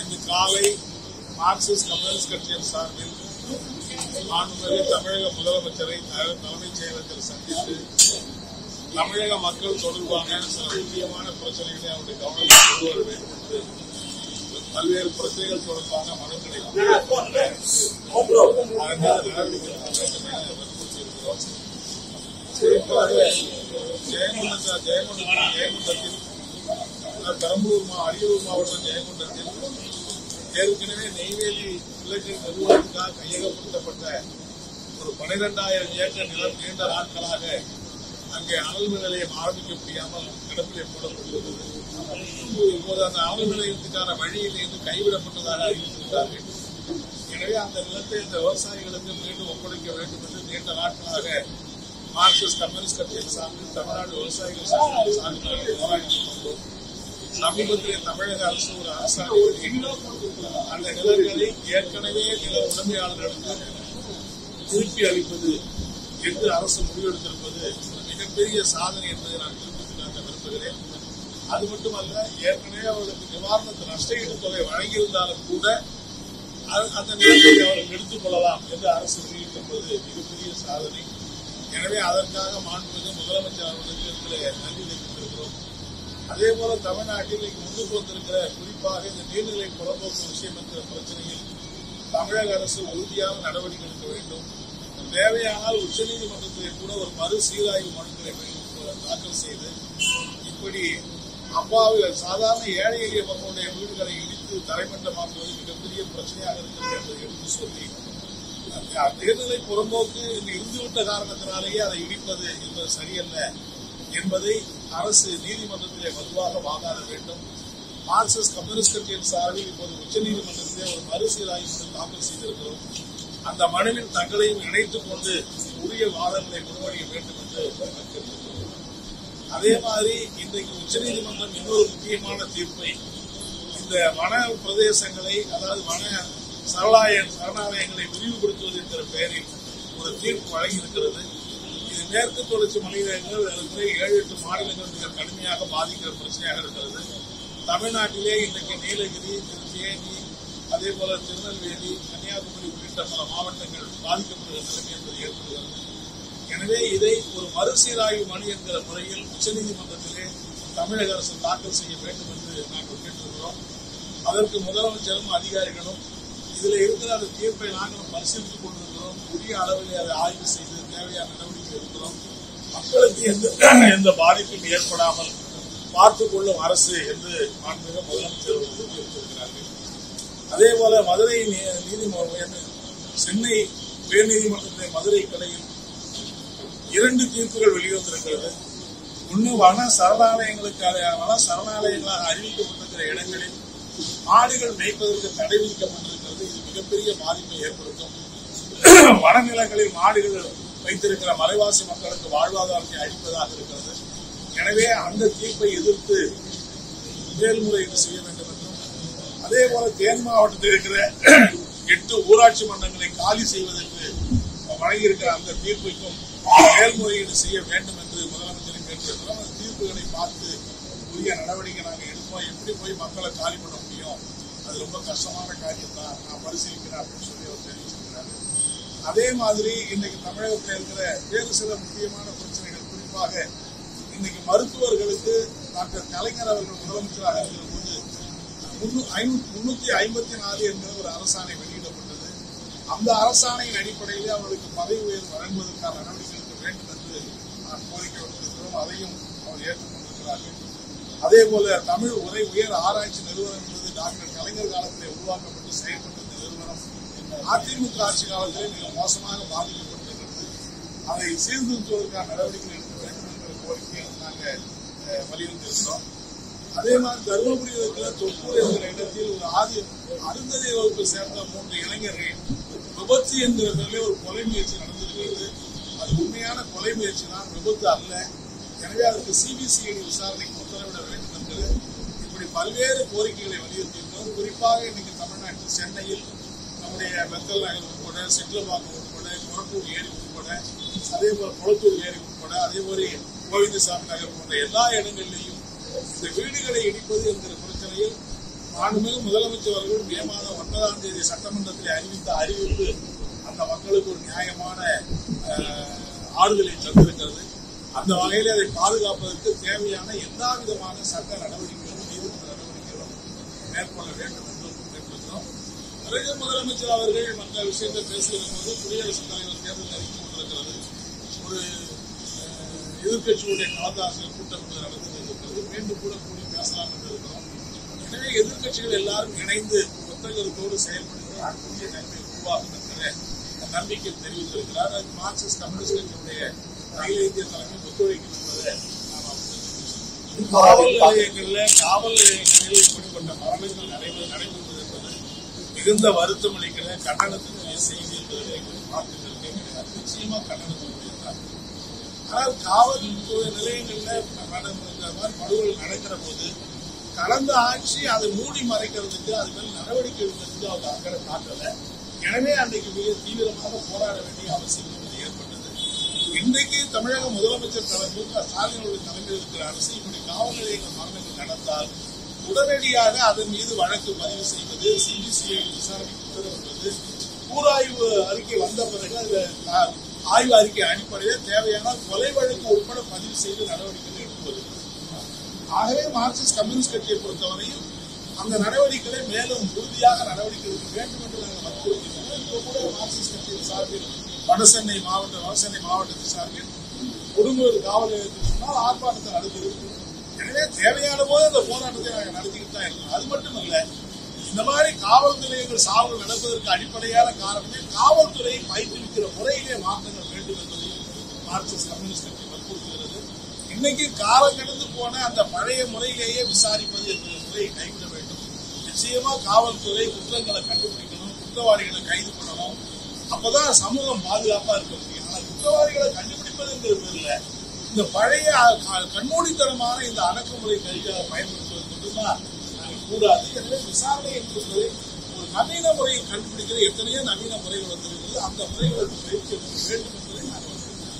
இன்று காலை Marxist communist கட்சியின் சார்பில் மாண்புமிகு தமிழக முதலமைச்சரை த- தலைமைச் செயலகத்தில் சந்தித்து தமிழக மக்கள் தொடர்பான சில முக்கியமான பிரச்சனைகளை அவருடைய கவனத்தில் கொண்டு வர வேண்டும் என்று பல்வேறு பிரச்சனைகள் தொடர்பான மனுக்களை அதன் மீது நடவடிக்கை எடுக்க வேண்டும் என வற்புறுத்தியிருக்கிறோம் குறிப்பாக ஜெயங்கொண்ட ஜெயங்கொண்ட ஜெயங்கொண்டத்தில் அஹ், பெரம்பலூர் மா அரியலூர் மாவட்டம் ஜெயங்கொண்டத்தில் ஏற்கனவே நெய்வேலி நிலக்கரி நிறுவனத்துக்காக கையகப்படுத்தப்பட்ட ஒரு பனிரெண்டாயிரம் ஏக்கர் நிலம் நீண்ட நாட்களாக அங்கே அனல் மின் நிலையம் ஆரம்பிக்க முடியாமல் கிடப்பிலே போடப்பட்டிருந்தது இப்போது அந்த அனல் நிலையத்துக்கான வழியிலிருந்து கைவிடப்பட்டதாக அறிவித்திருக்கிறார்கள் எனவே அந்த நிலத்தை இந்த விவசாயிகளுக்கு மீண்டும் ஒப்படைக்க வேண்டும் என்று நீண்ட நாட்களாக மார்க்சிஸ்ட் கம்யூனிஸ்ட் கட்சியின் சார்பில் தமிழ்நாடு விவசாயிகள் சங்கத்தின் சார்பில் நாங்கள் போராடி கொண்டோம் சமீபத்தில் தமிழக அரசு ஒரு அரசாணை வெளியிட்டு அந்த நிலங்களை ஏற்கனவே நில உரிமையாளர்களுக்கு திருப்பி அளிப்பது என்று அரசு முடிவெடுத்திருப்பது ஒரு மிகப்பெரிய சாதனை என்பதை நான் குறிப்பிட்டு காட்ட விரும்புகிறேன் அது மட்டுமல்ல ஏற்கனவே அவர்களுக்கு நிவாரணத்து நஷ்டஈடு தொகை வழங்கியிருந்தாலும் கூட அது- அந்த நிலத்தை அவர்கள் எடுத்துக் கொள்ளலாம் என்று அரசு வெளியிட்டிருப்பது மிகப்பெரிய சாதனை எனவே அதற்காக மாண்புமிகு முதலமைச்சர் அவர்களுக்கு எங்களை நன்றி தெரிவித்திருக்கிறோம் அதே போல தமிழ்நாட்டில் இங்கு முன்னுக்கு வந்திருக்கிற குறிப்பாக இந்த நீர்நிலை புறம்போக்கு விஷயம் என்கிற பிரச்சனையில் தமிழக அரசு உறுதியான நடவடிக்கை எடுக்க வேண்டும் தேவையானால் உச்சநீதிமன்றத்திலே கூட ஒரு மறு சீராய்வு மனுக்களை வை- தாக்கல் செய்து இப்படி அப்பாவிகள் சாதாரண ஏழை எளிய மக்களுடைய வீடுகளை இடித்து தரைமட்டமாக்குவது மிகப்பெரிய பிரச்சனையாக இருக்கிறது என்பதை எடுத்து சொல்லி அந்த தேர்தலை புறம்போக்கு இங்கு இருந்துவிட்ட காரணத்தினாலேயே அதை இடிப்பது என்பது சரியல்ல என்பதை அரசு நீதிமன்றத்திலே வலுவாக வாதாட வேண்டும் மார்க்சிஸ்ட் கம்யூனிஸ்ட் கட்சியின் சார்பில் இப்போது உச்சநீதிமன்றத்திலே ஒரு மறுசீராய்வு மனு தாக்கல் செய்திருக்கிறோம் அந்த மனுவில் தங்களையும் இணைத்துக் கொண்டு உரிய வாதங்களை முன்வடிய வேண்டும் என்று கேட்டுக்கொள்கிறோம் அதே மாதிரி இன்றைக்கு உச்சநீதிமன்றம் இன்னொரு முக்கியமான தீர்ப்பை இந்த வன பிரதேசங்களை அதாவது வன சரணாலய சரணாலயங்களை விரிவுபடுத்துவது என்கிற பெயரில் ஒரு தீர்ப்பு வழங்கியிருக்கிறது இது மேற்கு தொடர்ச்சி மாநிலங்கள் இருக்கிற ஏழு எட்டு மாநிலங்கள் மிக கடுமையாக பாதிக்கிற பிரச்சனையாக இருக்கிறது தமிழ்நாட்டிலே இன்றைக்கு நீலகிரி திரு தேனி அதே போல திருநெல்வேலி கன்னியாகுமரி உள்ளிட்ட பல மாவட்டங்கள் பாதிக்கப்படுகிற நிலைமை என்பது ஏற்படுகிறது எனவே இதை ஒரு மறுசீராய்வு மனு என்கிற முறையில் உச்சநீதிமன்றத்திலே தமிழக அரசு தாக்கல் செய்ய வேண்டும் என்று நாங்கள் கேட்டிருக்கிறோம் அதற்கு முதலமைச்சரும் அதிகாரிகளும் இதில் இருக்கிற அந்த தீர்ப்பை நாங்களும் பரிசீலித்துக் கொண்டிருக்கிறோம் உரிய அளவில் அதை ஆய்வு செய்து தேவையான நடவடிக்கை எடுக்கிறோம் மக்களுக்கு எந்த எந்த பாதிப்பும் ஏற்படாமல் பார்த்துக் கொள்ளும் அரசு என்று மாண்புமிகு முதலமைச்சர் அவர்கள் உறுதியளித்திருக்கிறார்கள் அதே போல மதுரை நீ- நீதிமன்றம் சென்னை உயர்நீதிமன்றத்தின் மதுரை கிளையில் இரண்டு தீர்ப்புகள் வெளிவந்திருக்கிறது ஒன்று வன சரணாலயங்களுக்கு அது- வன சரணாலயங்களாக அறிவிக்கப்பட்டிருக்கிற இடங்களில் ஆடுகள் மேய்ப்பதற்கு தடை விதிக்கப்பட்டிருக்கிறது இது மிகப்பெரிய பாதிப்பை ஏற்படுத்தும் வனநிலங்களில் மாடுகள் வைத்திருக்கிற மலைவாசி மக்களுக்கு வாழ்வாதாரத்தை அளிப்பதாக இருக்கிறது எனவே அந்த தீர்ப்பை எதிர்த்து மேல்முறையீடு செய்ய வேண்டும் என்றும் அதே போல தேனி மாவட்டத்தில் இருக்கிற எட்டு ஊராட்சி மன்றங்களை காலி செய்வதற்கு வழங்கியிருக்கிற அந்த தீர்ப்புக்கும் மேல்முறையீடு செய்ய வேண்டும் என்று முதலமைச்சரை கேட்டிருக்கிறோம் அந்த தீர்ப்புகளை பார்த்து உரிய நடவடிக்கை நாங்கள் எடுப்போம் எப்படி போய் மக்களை காலி பண்ண முடியும் அது ரொம்ப கஷ்டமான காரியம் தான் நான் பரிசீலிக்கிறேன் அப்படின்னு சொல்லி அவர் தெரிவிச்சிருக்கிறாரு அதே மாதிரி இன்னைக்கு தமிழகத்தில் இருக்கிற வேறு சில முக்கியமான பிரச்சனைகள் குறிப்பாக இன்னைக்கு மருத்துவர்களுக்கு டாக்டர் கலைஞர் அவர்கள் முதலமைச்சராக இருக்கிற போது முன்னூ- ஐநூ- முன்னூத்தி ஐம்பத்தி நாலு என்கிற ஒரு அரசாணை வெளியிடப்பட்டது அந்த அரசாணையின் அடிப்படையில் அவர்களுக்கு பதவி உயர்வு வழங்குவதற்கான நடவடிக்கை எடுக்க வேண்டும் என்று நான் கோரிக்கை விடுத்திருக்கிறோம் அதையும் அவர் ஏற்றுக்கொண்டிருக்கிறார்கள் அதே போல தமிழ் உரை உயர் ஆராய்ச்சி நிறுவனம் என்பது டாக்டர் கலைஞர் காலத்திலே உருவாக்கப்பட்டு செயல்பட்ட இந்த நிறுவனம் அதிமுக ஆட்சி காலத்திலே மிக மோசமாக பாதிக்கப்பட்டிருக்கிறது அதை சீர்திருத்துவதற்கான நடவடிக்கை எடுக்க வேண்டும் என்ற கோரிக்கையை நாங்கள் அஹ், வலியுறுத்தியிருக்கிறோம் அதே மாதிரி தருமபுரியில் இருக்கிற தொப்பூர் என்கிற இடத்தில் ஒரு ஆதி அருந்ததி வகுப்பை சேர்ந்த மூன்று இளைஞர்கள் விபத்து என்கிற பேரில் ஒரு கொலை முயற்சி நடந்திருக்கிறது அது உண்மையான கொலை முயற்சி தான் விபத்து அல்ல எனவே அதற்கு சிபிசிஐடி விசாரணைக்கு உத்தரவிட வேண்டும் என்று இப்படி பல்வேறு கோரிக்கைகளை வலியுறுத்தியிருக்கிறோம் குறிப்பாக இன்னைக்கு தமிழ்நாட்டில் சென்னையில் நம்முடைய மெத்தல் நகர் உட்பட செட்டிலப்பாக்கம் உட்பட குரட்டூர் ஏரி உட்பட அதே போல குளத்தூர் ஏரி உட்பட அதே மாதிரி கோவிந்தசாமி நகர் போன்ற எல்லா இடங்களிலேயும் இந்த வீடுகளை இடிப்பது என்கிற பிரச்சனையில் மாண்புமிகு முதலமைச்சர் அவர்கள் மே மாதம் ஒன்பதாம் தேதி சட்டமன்றத்தில் அறிவித்த அறிவிப்பு அந்த மக்களுக்கு ஒரு நியாயமான அஹ், ஆறுதலை தந்திருக்கிறது அந்த வகையில் அதை பாதுகாப்பதற்கு தேவையான எல்லா விதமான சட்ட நடவடிக்கைகளும் நீதிமன்ற நடவடிக்கைகளும் மேற்கொள்ள வேண்டும் என்று கேட்டிருக்கிறோம் பிறகு முதலமைச்சர் அவர்கள் மற்ற விஷயத்தை பேசுகிற போது குடியரசுத் தலைவர் தேர்தல் அறிக்கை கொண்டிருக்கிறது ஒரு அஹ், எதிர்க்கட்சியுடைய கலந்தாசிரியர் கூட்டம் ஒன்று நடந்து இருக்கிறது மீண்டும் கூட கூடி பேசலாம் என்று இருக்கிறோம் எனவே எதிர்க்கட்சிகள் எல்லாரும் இணைந்து ஒத்த கருத்தோடு செயல்படுகிறார் புதிய நன்மை உருவாகும் என்கிற நம்பிக்கை தெரிவித்திருக்கிறார் அது மார்க்சிஸ்ட் கம்யூனிஸ்ட் கட்சியுடைய அகில இந்திய தலைமை ஒத்துழைக்கும் என்பதை நாம் அவர்களுக்கு காவல் நிலையங்கள்ல காவல் நிலையங்களில் இப்படிப்பட்ட மரணங்கள் நடைபெற நடைபெறுவது என்பது மிகுந்த வருத்தம் அளிக்கிற கண்டனத்தினுடைய செய்தி என்பதை எங்களுக்கு பார்த்துருக்கேன் கிடையாது நிச்சயமா கண்டனத்தினுடையதான் ஆனால் காவல் நிலையங்கள்ல நடந்த இந்த மாதிரி படுகொலை நடக்கிற போது கடந்த ஆட்சி அதை மூடி மறைக்கிறதுக்கு அது மேல் நடவடிக்கை எடுக்கிறதுக்கு அவங்க அக்கறை காட்டல எனவே அன்றைக்கு மிக தீவிரமாக போராட வேண்டிய அவசியம் என்பது ஏற்பட்டது இன்றைக்கு தமிழக முதலமைச்சர் தலைமையில் ஸ்டாலினுடைய தலைமையில் இருக்கிற அரசு இப்படி காவல் நிலையங்கள் மரணங்கள் நடந்தால் உடனடியாக அதன் மீது வழக்கு பதிவு செய்வது சிபிசிஐ விசாரணைக்கு உத்தரவிடுவது கூறாய்வு அறிக்கை வந்த பிறகு அதுல ஆ- ஆய்வு அறிக்கை அடிப்படையில் தேவையான கொலை வழக்கு உட்பட பதிவு செய்து நடவடிக்கைகள் எடுப்பது ஆகவே மார்க்சிஸ்ட் கம்யூனிஸ்ட் கட்சியை பொறுத்தவரையும் அந்த நடவடிக்கைகளை மேலும் உறுதியாக நடவடிக்கை எடுக்க வேண்டும் என்று நாங்கள் வற்புறுத்தினோம் இப்போ கூட மார்க்சிஸ்ட் கட்சியின் சார்பில் வடசென்னை மாவட்ட வடசென்னை மாவட்டத்தின் சார்பில் கொடுங்கூர் காவல் நிலையத்தில் சொன்னால் ஆர்ப்பாட்டத்தை நடத்தியிருக்கிறோம் எனவே தேவையான போது அந்த போராட்டத்தை நாங்கள் நடத்திக்கிட்டு தான் இருக்கோம் அது மட்டுமல்ல இந்த மாதிரி காவல் நிலையங்கள் சாவல் நடப்பதற்கு அடிப்படையான காரணமே காவல்துறையை பயிற்றுவிக்கிற முறையிலே மாற்றங்கள் வேண்டும் என்பதையும் மார்க்சிஸ்ட் கம்யூனிஸ்ட் கட்சி வற்புறுத்துகிறது இன்னைக்கு காலம் கடந்து போன அந்த பழைய முறையிலேயே விசாரிப்பது என்ற முறையை கைவிட வேண்டும் நிச்சயமா காவல்துறை குற்றங்களை கண்டுபிடிக்கணும் குற்றவாளிகளை கைது பண்ணணும் அப்பதான் சமூகம் பாதுகாப்பா இருக்க முடியும் ஆனா குற்றவாளிகளை கண்டுபிடிப்பதுங்கிற பேர்ல இந்த பழைய அ- க- கண்மூடித்தனமான இந்த அடக்குமுறை கைகளை பயன்படுத்துவது மட்டும்தான் நாங்கள் கூடாது எனவே விசாரணை என்பது ஒரு நவீன முறையை கண்டுபிடிக்கிற எத்தனையோ நவீன முறைகள் வந்திருக்கிறது அந்த முறைகளுக்கு பயிற்சி அளிக்க வேண்டும் என்று